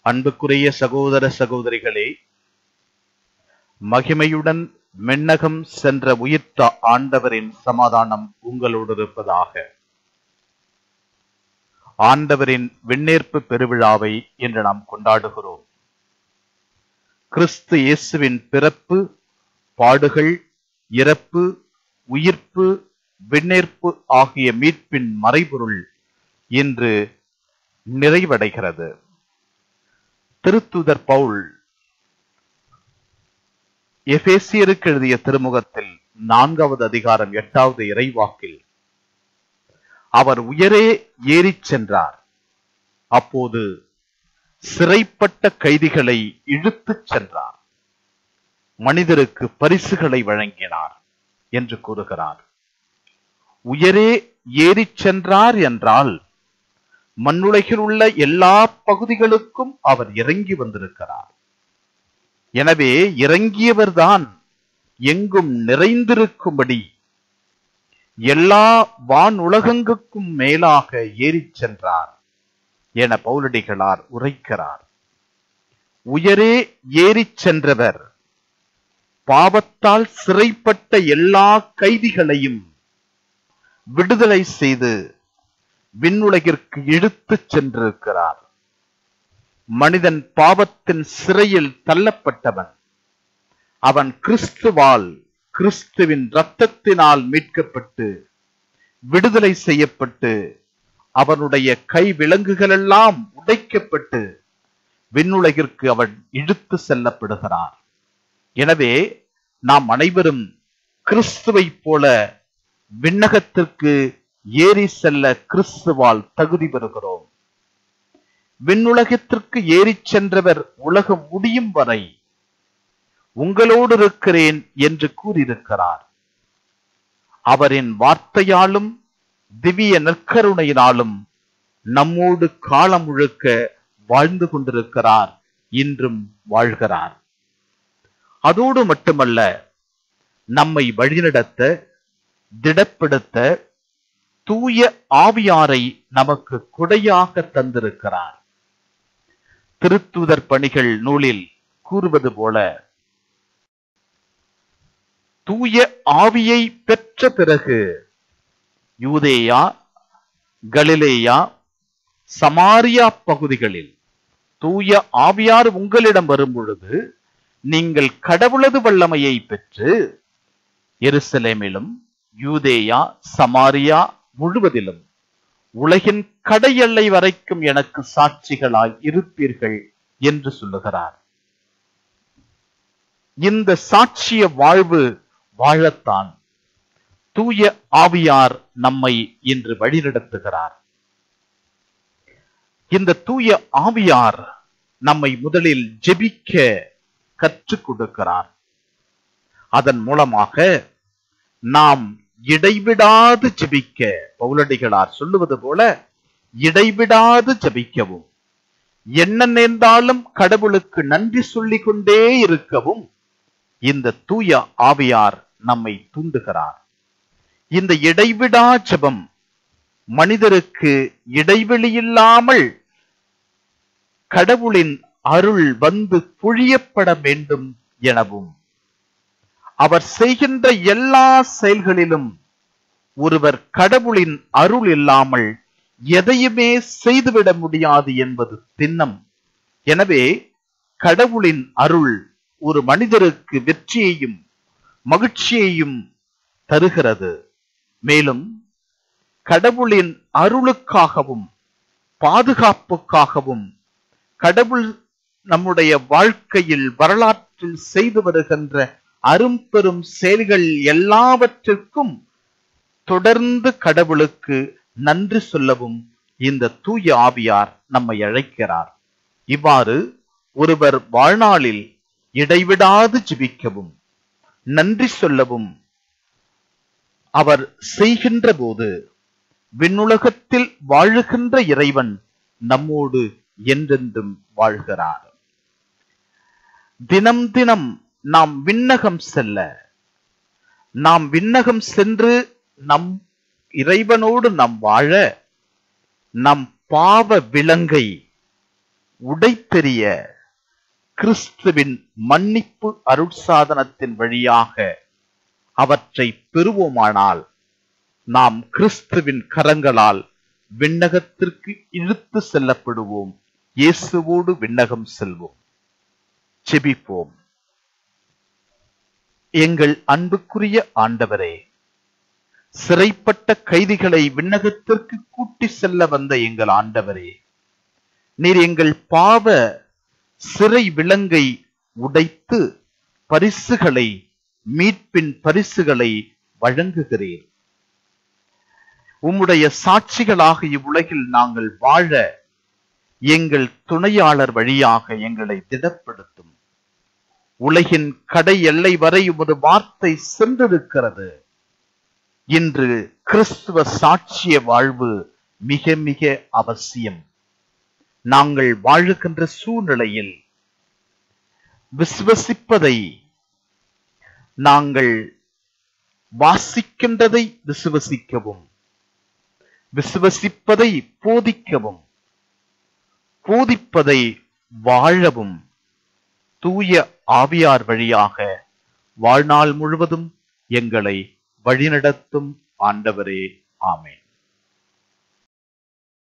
அன்புக்குரிய சகோதர சகோதரிகளே மகிமையுடன் மென்னகம் சென்ற உயிர்த்த ஆண்டவரின் சமாதானம் உங்களோடு இருப்பதாக ஆண்டவரின் விண்ணேற்பு பெருவிழாவை இன்று நாம் கொண்டாடுகிறோம் கிறிஸ்து இயேசுவின் பிறப்பு பாடுகள் இறப்பு உயிர்ப்பு விண்ணேற்பு ஆகிய மீட்பின் மறைபொருள் இன்று நிறைவடைகிறது திருத்துதர் பவுல் எபேசியருக்கு எழுதிய திருமுகத்தில் நான்காவது அதிகாரம் எட்டாவது இறைவாக்கில் அவர் உயரே ஏறிச் சென்றார் அப்போது சிறைப்பட்ட கைதிகளை இழுத்துச் சென்றார் மனிதருக்கு பரிசுகளை வழங்கினார் என்று கூறுகிறார் உயரே ஏறிச் சென்றார் என்றால் மண்ணுலகில் உள்ள எல்லா பகுதிகளுக்கும் அவர் இறங்கி வந்திருக்கிறார் எனவே இறங்கியவர்தான் எங்கும் நிறைந்திருக்கும்படி எல்லா வான் உலகங்குக்கும் மேலாக ஏறிச் சென்றார் என பவுலடிகளார் உரைக்கிறார் உயரே ஏறிச் சென்றவர் பாவத்தால் சிறைப்பட்ட எல்லா கைதிகளையும் விடுதலை செய்து விண்ணுலகிற்கு இழுத்துச் சென்றிருக்கிறார் மனிதன் பாவத்தின் சிறையில் தள்ளப்பட்டவன் அவன் கிறிஸ்துவால் கிறிஸ்துவின் இரத்தத்தினால் மீட்கப்பட்டு விடுதலை செய்யப்பட்டு அவனுடைய கை விலங்குகளெல்லாம் உடைக்கப்பட்டு விண்ணுலகிற்கு அவன் இழுத்து செல்லப்படுகிறார் எனவே நாம் அனைவரும் கிறிஸ்துவைப் போல விண்ணகத்திற்கு ஏறி செல்ல கிறிஸ்துவால் தகுதி பெறுகிறோம் விண்ணுலகத்திற்கு ஏறிச் சென்றவர் உலகம் முடியும் வரை உங்களோடு இருக்கிறேன் என்று கூறியிருக்கிறார் அவரின் வார்த்தையாலும் திவ்ய நற்கருணையினாலும் நம்மோடு காலம் முழுக்க வாழ்ந்து கொண்டிருக்கிறார் இன்றும் வாழ்கிறார் அதோடு மட்டுமல்ல நம்மை வழிநடத்த திடப்படுத்த தூய ஆவியாரை நமக்கு கொடையாக தந்திருக்கிறார் திருத்துதர் பணிகள் நூலில் கூறுவது போல தூய ஆவியை பெற்ற பிறகு யூதேயா கலிலேயா சமாரியா பகுதிகளில் தூய ஆவியார் உங்களிடம் வரும் பொழுது நீங்கள் கடவுளது வல்லமையை பெற்று எருசலேமிலும் யூதேயா சமாரியா முழுவதிலும் உலகின் கடையெல்லை வரைக்கும் எனக்கு சாட்சிகளாய் இருப்பீர்கள் என்று சொல்லுகிறார் இந்த சாட்சிய வாழ்வு வாழத்தான் தூய ஆவியார் நம்மை இன்று வழிநடத்துகிறார் இந்த தூய ஆவியார் நம்மை முதலில் ஜெபிக்க கற்றுக் கொடுக்கிறார் அதன் மூலமாக நாம் இடைவிடாது ஜெபிக்க பவுலடிகளார் சொல்லுவது போல இடைவிடாது ஜெபிக்கவும் என்ன நேர்ந்தாலும் கடவுளுக்கு நன்றி சொல்லிக் கொண்டே இருக்கவும் இந்த தூய ஆவியார் நம்மை தூண்டுகிறார் இந்த இடைவிடா ஜெபம் மனிதருக்கு இடைவெளி இல்லாமல் கடவுளின் அருள் வந்து பொழியப்பட வேண்டும் எனவும் அவர் செய்கின்ற எல்லா செயல்களிலும் ஒருவர் கடவுளின் அருள் இல்லாமல் எதையுமே செய்துவிட முடியாது என்பது திண்ணம் எனவே கடவுளின் அருள் ஒரு மனிதருக்கு வெற்றியையும் மகிழ்ச்சியையும் தருகிறது மேலும் கடவுளின் அருளுக்காகவும் பாதுகாப்புக்காகவும் கடவுள் நம்முடைய வாழ்க்கையில் வரலாற்றில் செய்து வருகின்ற அரும்பெரும் செயல்கள் எல்லாவற்றிற்கும் தொடர்ந்து கடவுளுக்கு நன்றி சொல்லவும் இந்த தூய ஆவியார் நம்மை அழைக்கிறார் இவ்வாறு ஒருவர் வாழ்நாளில் இடைவிடாது ஜிபிக்கவும் நன்றி சொல்லவும் அவர் செய்கின்ற போது விண்ணுலகத்தில் வாழுகின்ற இறைவன் நம்மோடு என்றென்றும் வாழ்கிறார் தினம் தினம் நாம் விண்ணகம் செல்ல நாம் விண்ணகம் சென்று நம் இறைவனோடு நாம் வாழ நம் பாவ விலங்கை உடைத்தெறிய கிறிஸ்துவின் மன்னிப்பு அருட்சாதனத்தின் வழியாக அவற்றை பெறுவோமானால் நாம் கிறிஸ்துவின் கரங்களால் விண்ணகத்திற்கு இழுத்து செல்லப்படுவோம் இயேசுவோடு விண்ணகம் செல்வோம் செபிப்போம் எங்கள் அன்புக்குரிய ஆண்டவரே சிறைப்பட்ட கைதிகளை விண்ணகத்திற்கு கூட்டி செல்ல வந்த எங்கள் ஆண்டவரே நீர் எங்கள் பாவ சிறை விலங்கை உடைத்து பரிசுகளை மீட்பின் பரிசுகளை வழங்குகிறீர் உம்முடைய சாட்சிகளாக இவ்வுலகில் நாங்கள் வாழ எங்கள் துணையாளர் வழியாக எங்களை திடப்படுத்தும் உலகின் கடை எல்லை வரை உமது வார்த்தை சென்றிருக்கிறது இன்று கிறிஸ்துவ சாட்சிய வாழ்வு மிக மிக அவசியம் நாங்கள் வாழுகின்ற சூழ்நிலையில் விசுவசிப்பதை நாங்கள் வாசிக்கின்றதை விசுவசிக்கவும் விசுவசிப்பதை போதிக்கவும் போதிப்பதை வாழவும் தூய ஆவியார் வழியாக வாழ்நாள் முழுவதும் எங்களை வழிநடத்தும் ஆண்டவரே ஆமென்